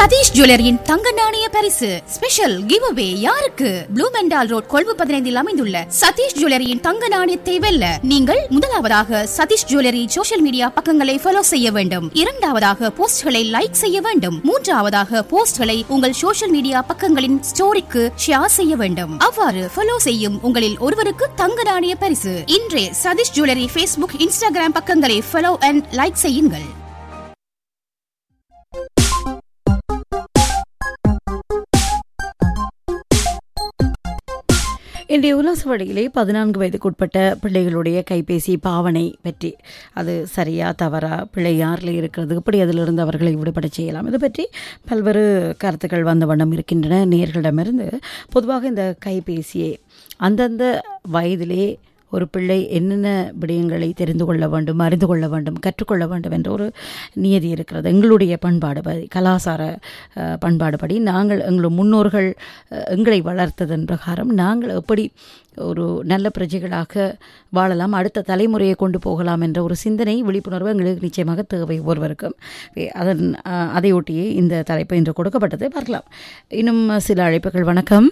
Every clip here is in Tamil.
சதீஷ் ஜுவல்லரியின் தங்க நாணய பரிசு ஸ்பெஷல் கிவ் அவே யாருக்கு ப்ளூ மெண்டால் ரோட் கொழும்பு பதினைந்தில் அமைந்துள்ள சதீஷ் ஜுவல்லரியின் தங்க நாணயத்தை வெல்ல நீங்கள் முதலாவதாக சதீஷ் ஜுவல்லரி சோஷியல் மீடியா பக்கங்களை ஃபாலோ செய்ய வேண்டும் இரண்டாவதாக போஸ்ட்களை லைக் செய்ய வேண்டும் மூன்றாவதாக போஸ்ட்களை உங்கள் சோஷியல் மீடியா பக்கங்களின் ஸ்டோரிக்கு ஷேர் செய்ய வேண்டும் அவ்வாறு ஃபாலோ செய்யும் உங்களில் ஒருவருக்கு தங்க நாணய பரிசு இன்றே சதீஷ் ஜுவல்லரி ஃபேஸ்புக் இன்ஸ்டாகிராம் பக்கங்களை ஃபாலோ அண்ட் லைக் செய்யுங்கள் இன்றைய உல்லாசவடியிலே பதினான்கு வயதுக்குட்பட்ட பிள்ளைகளுடைய கைபேசி பாவனை பற்றி அது சரியா தவறா பிள்ளை யாரில் இருக்கிறது எப்படி அதிலிருந்து அவர்களை விடுபட செய்யலாம் இது பற்றி பல்வேறு கருத்துக்கள் வந்த வண்ணம் இருக்கின்றன நேர்களிடமிருந்து பொதுவாக இந்த கைபேசியை அந்தந்த வயதிலே ஒரு பிள்ளை என்னென்ன விடயங்களை தெரிந்து கொள்ள வேண்டும் அறிந்து கொள்ள வேண்டும் கற்றுக்கொள்ள வேண்டும் என்ற ஒரு நியதி இருக்கிறது எங்களுடைய பண்பாடு படி கலாசார அஹ், பண்பாடுபடி நாங்கள் எங்கள் முன்னோர்கள் அஹ், எங்களை வளர்த்ததன் பிரகாரம் நாங்கள் எப்படி ஒரு நல்ல பிரஜைகளாக வாழலாம் அடுத்த தலைமுறையை கொண்டு போகலாம் என்ற ஒரு சிந்தனை விழிப்புணர்வு எங்களுக்கு நிச்சயமாக தேவை ஒருவருக்கும் எ, அதன் அஹ், அதையொட்டியே இந்த தலைப்பு இன்று கொடுக்கப்பட்டது பார்க்கலாம் இன்னும் சில அழைப்புகள் வணக்கம்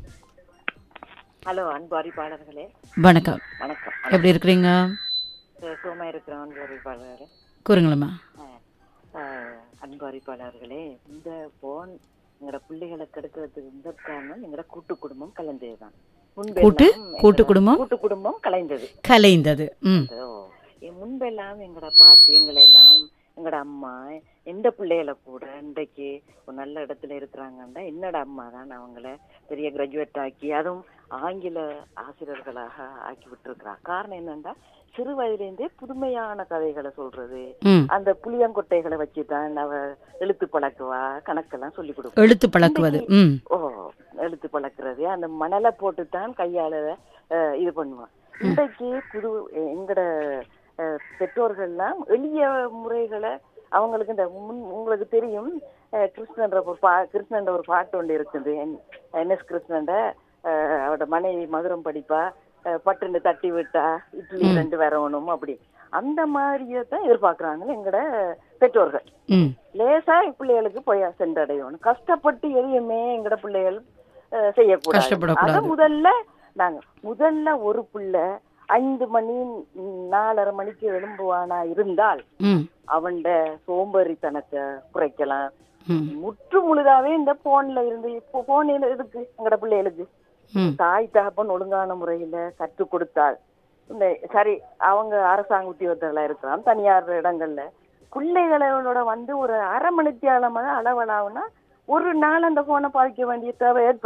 ஹலோ அன்பு அறிவிப்பாளர்களே வணக்கம் வணக்கம் எப்படி இருக்கிறீங்க சுகமா இருக்கிற அன்பு அறிவிப்பாளர்களே கூறுங்களம்மா அஹ், அஹ், அன்பு அறிவிப்பாளர்களே இந்த போன் எங்களோட பிள்ளைகளை கெடுக்கிறதுக்கு இந்த காரணம் எங்களோட கூட்டு குடும்பம் கலைந்ததுதான் முன்பெல்லாம் கூட்டு? எங்களோட கூட்டு குடும்பம்? கூட்டு குடும்பம் கலைந்தது கலைந்தது ம் ஓ, எ- முன்பெல்லாம் எங்களோட பாட்டி எங்களை எல்லாம் எங்களோட அம்மா எந்த பிள்ளைகளை கூட இன்றைக்கு ஒரு நல்ல இடத்துல இருக்கிறாங்கன்னா என்னோட அம்மா தான் அவங்கள பெரிய கிராஜுவேட் ஆக்கி அதுவும் ஆங்கில ஆசிரியர்களாக ஆக்கி விட்டுருக்கிறா காரணம் என்னன்னா சிறு வயதிலேருந்தே புதுமையான கதைகளை சொல்றது ம் அந்த புளியங்கொட்டைகளை வச்சு தான் அவ எழுத்து பழக்குவா கணக்கெல்லாம் சொல்லி கொடுப்பா எழுத்து பழக்குவது ம் ஓ எழுத்து பழக்கிறது அந்த மணலை போட்டு தான் கையால அஹ், இது பண்ணுவான் இன்றைக்கு புது எங்கட அஹ், பெற்றோர்கள்லாம் எளிய முறைகளை அவங்களுக்கு இந்த முன் உங்களுக்கு தெரியும் அஹ், கிருஷ்ணன்ற ஒரு பா கிருஷ்ணன்ற ஒரு பாட்டு ஒன்று இருக்குது என் எஸ் கிருஷ்ணன்ற அஹ், அவரோட மனைவி மதுரம் படிப்பா அஹ், பட்டுன்னு தட்டி விட்டா இட்லி ரெண்டு வரணும் அப்படி அந்த மாதிரியே தான் எதிர்பார்க்கறாங்க எங்கட பெற்றோர்கள் ம் லேசா பிள்ளைகளுக்கு போய் சென்றடையணும் கஷ்டப்பட்டு எதையுமே எங்கட பிள்ளைகள் அஹ், செய்யக்கூடாது கஷ்டப்படக்கூடாது. அத முதல்ல நாங்க முதல்ல ஒரு பிள்ளை ஐந்து மணி ம், நாலரை மணிக்கு எழும்புவானா இருந்தால் ம் அவன்ட சோம்பேறித்தனத்தை குறைக்கலாம் ம் முற்று முழுதாவே இந்த போன்ல இருந்து இப்போ போன்ல இருக்கு எங்கட பிள்ளைகளுக்கு ம் தாய் தகப்பன் ஒழுங்கான முறையில கற்றுக் கொடுத்தால் இந்த சரி அவங்க அரசாங்க உத்தியோகத்தர்களா இருக்கலாம் தனியார் இடங்கள்ல பிள்ளைகளோட வந்து ஒரு அரை மணித்தியாலமாக அளவலாவுனா ஒரு நாள் அந்த போனை பாதிக்க வேண்டிய தேவை ஏற்படும்